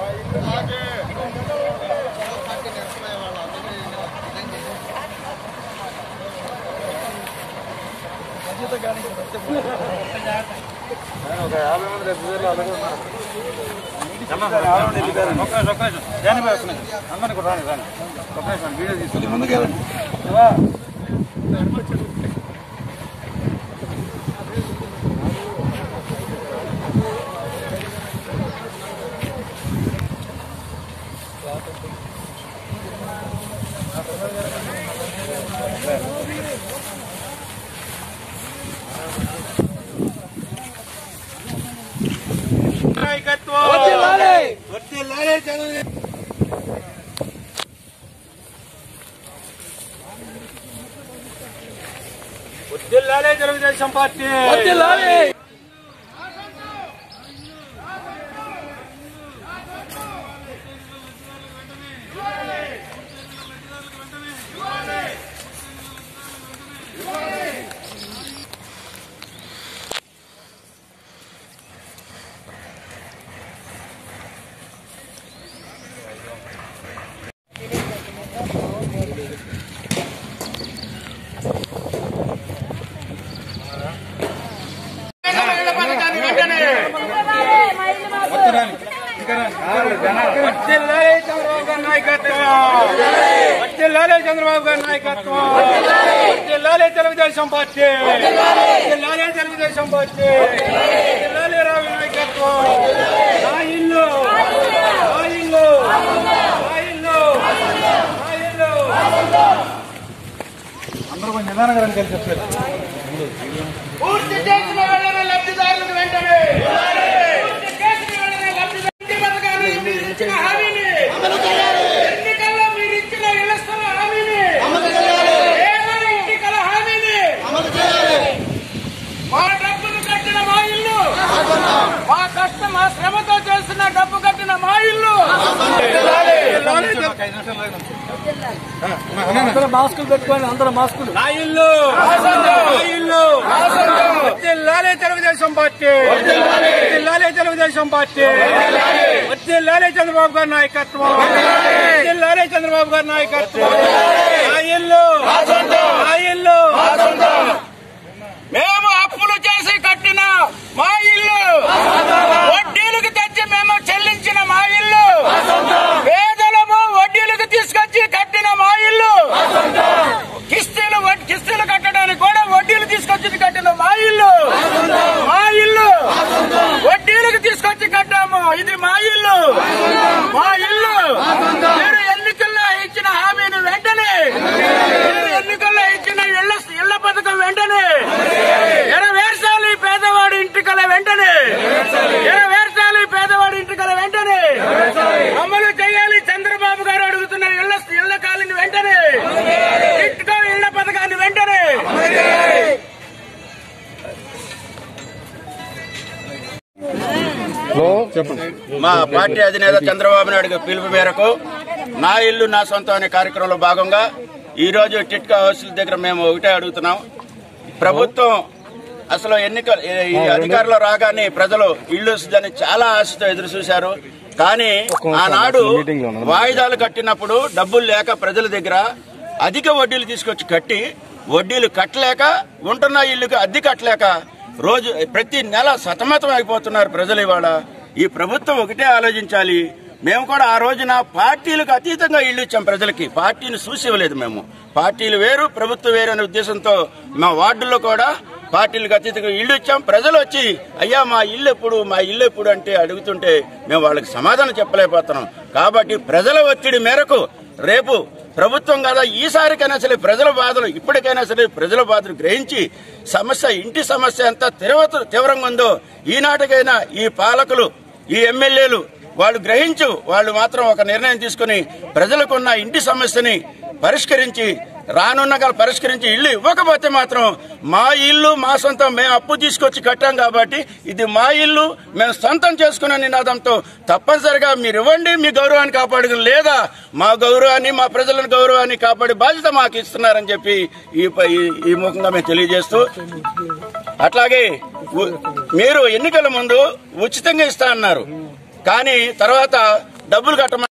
వర్ధిల్లాలే Telugu Desam party వర్ధిల్లాలే చంద్రబాబు గారి నాయకత్వం వర్ధిల్లాలే చంద్రబాబు గారి నాయకత్వం వర్ధిల్లాలే తెలుగుదేశం పార్టీ వర్ధిల్లాలే తెలుగుదేశం పార్టీ వర్ధిల్లాలే రావి నాయకత్వం నా ఇల్లు నా ఇల్లు నా ఇల్లు నా ఇల్లు పూర్తి చేసిన వెంటనే లబ్ధిదారులకు వెంటనే పూర్తి చేసిన వెంటనే లబ్ధిదారులకి పథకాన్ని మీరు ఇచ్చిన హామీని ఎన్నికల్లో మీరు ఇచ్చిన ఇళ్ల స్థల హామీని పేదల ఇంటికల హామీని మా డబ్బులు కట్టిన మా ఇల్లు మా కష్టం మా శ్రమతో చేసిన డబ్బు కట్టిన మా ఇల్లు మాస్కులు పెట్టుకోండి అందరూ మాస్కులు నా ఇల్లు నా ఇల్లు వర్ధిల్లాలే తెలుగుదేశం పార్టీ వర్ధిల్లాలే తెలుగుదేశం పార్టీ వర్ధిల్లాలే చంద్రబాబు గారి నాయకత్వం వర్ధిల్లాలే చంద్రబాబు గారి నాయకత్వం నా ఇల్లు నా ఇల్లు మేము అప్పులు చేసి కట్టిన మా ఇల్లు వడ్డీలకు తెచ్చి మేము చెల్లించిన మా ఇల్లు పేదలము వడ్డీలకు తీసుకొచ్చి కట్టిన మా ఇల్లు కిస్తీలు వడ్- కిస్తీలు కట్టడానికి కూడా వడ్డీలు తీసుకొచ్చి కట్టిన మా ఇల్లు మా ఇల్లు వడ్డీలకు తీసుకొచ్చి కట్టాము ఇది మా ఇల్లు మా ఇల్లు మీరు ఎన్నికల్లో ఇచ్చిన హామీని వెంటనే మీరు ఎన్నికల్లో ఇచ్చిన ఇళ్ల ఇళ్ల పథకం వెంటనే ఎరవేర్చాలి పేదవాడి ఇంటికల వెంటనే ఎరవేర్చాలి పేదవాడి ఇంటికల వెంటనే అమలు చేయాలి చంద్రబాబు గారు అడుగుతున్న ఇళ్ల ఇళ్ల కాలిని వెంటనే ఇంటికో ఇళ్ల పథకాన్ని వెంటనే మా పార్టీ అధినేత చంద్రబాబు నాయుడు పిలుపు మేరకు నా ఇల్లు నా సొంతం అనే కార్యక్రమంలో భాగంగా ఈ రోజు టిట్కా హౌస్ల దగ్గర మేము ఒకటే అడుగుతున్నాం ప్రభుత్వం అసలు ఎన్నిక ఈ అధికారంలో రాగానే ప్రజలు ఇల్లు వస్తుందని చాలా ఆశతో ఎదురు చూశారు కానీ ఆనాడు వాయిదాలు కట్టినప్పుడు డబ్బులు లేక ప్రజల దగ్గర అధిక వడ్డీలు తీసుకొచ్చి కట్టి వడ్డీలు కట్టలేక ఉంటున్న ఇల్లుకి అద్దె కట్టలేక రోజు ప్రతి నెల సతమతం అయిపోతున్నారు ప్రజలు ఇవాళ ఈ ప్రభుత్వం ఒకటే ఆలోచించాలి మేము కూడా ఆ రోజున పార్టీలకు అతీతంగా ఇల్లు ఇచ్చాం ప్రజలకి పార్టీని చూసి ఇవ్వలేదు మేము పార్టీలు వేరు ప్రభుత్వం వేరు అనే ఉద్దేశంతో మా వార్డుల్లో కూడా పార్టీలకు అతీతంగా ఇల్లు ఇచ్చాం ప్రజలు వచ్చి అయ్యా మా ఇల్లు ఎప్పుడు మా ఇల్లు ఎప్పుడు అంటే అడుగుతుంటే మేము వాళ్ళకి సమాధానం చెప్పలేకపోతున్నాం కాబట్టి ప్రజల ఒత్తిడి మేరకు రేపు ప్రభుత్వం కదా ఈసారికైనా సరే ప్రజల బాధలు ఇప్పటికైనా సరే ప్రజల బాధలు గ్రహించి సమస్య ఇంటి సమస్య ఎంత తీవ్ర తీవ్రంగా ఉందో ఈనాటికైనా ఈ పాలకులు ఈ ఎమ్మెల్యేలు వాళ్ళు గ్రహించు వాళ్ళు మాత్రం ఒక నిర్ణయం తీసుకుని ప్రజలకున్న ఇంటి సమస్యని పరిష్కరించి రానున్న కాలం పరిష్కరించి ఇల్లు ఇవ్వకపోతే మాత్రం మా ఇల్లు మా సొంతం మేము అప్పు తీసుకొచ్చి కట్టాం కాబట్టి ఇది మా ఇల్లు మేము సొంతం చేసుకున్న నినాదంతో తప్పనిసరిగా మీరు ఇవ్వండి మీ గౌరవాన్ని కాపాడుకుని లేదా మా గౌరవాన్ని మా ప్రజల గౌరవాన్ని కాపాడే బాధ్యత మాకు ఇస్తున్నారని చెప్పి ఈ ఈ- ఈ ముఖంగా మేము తెలియజేస్తూ అట్లాగే ఉ- మీరు ఎన్నికల ముందు ఉచితంగా ఇస్తా అన్నారు కానీ తర్వాత డబ్బులు కట్టమని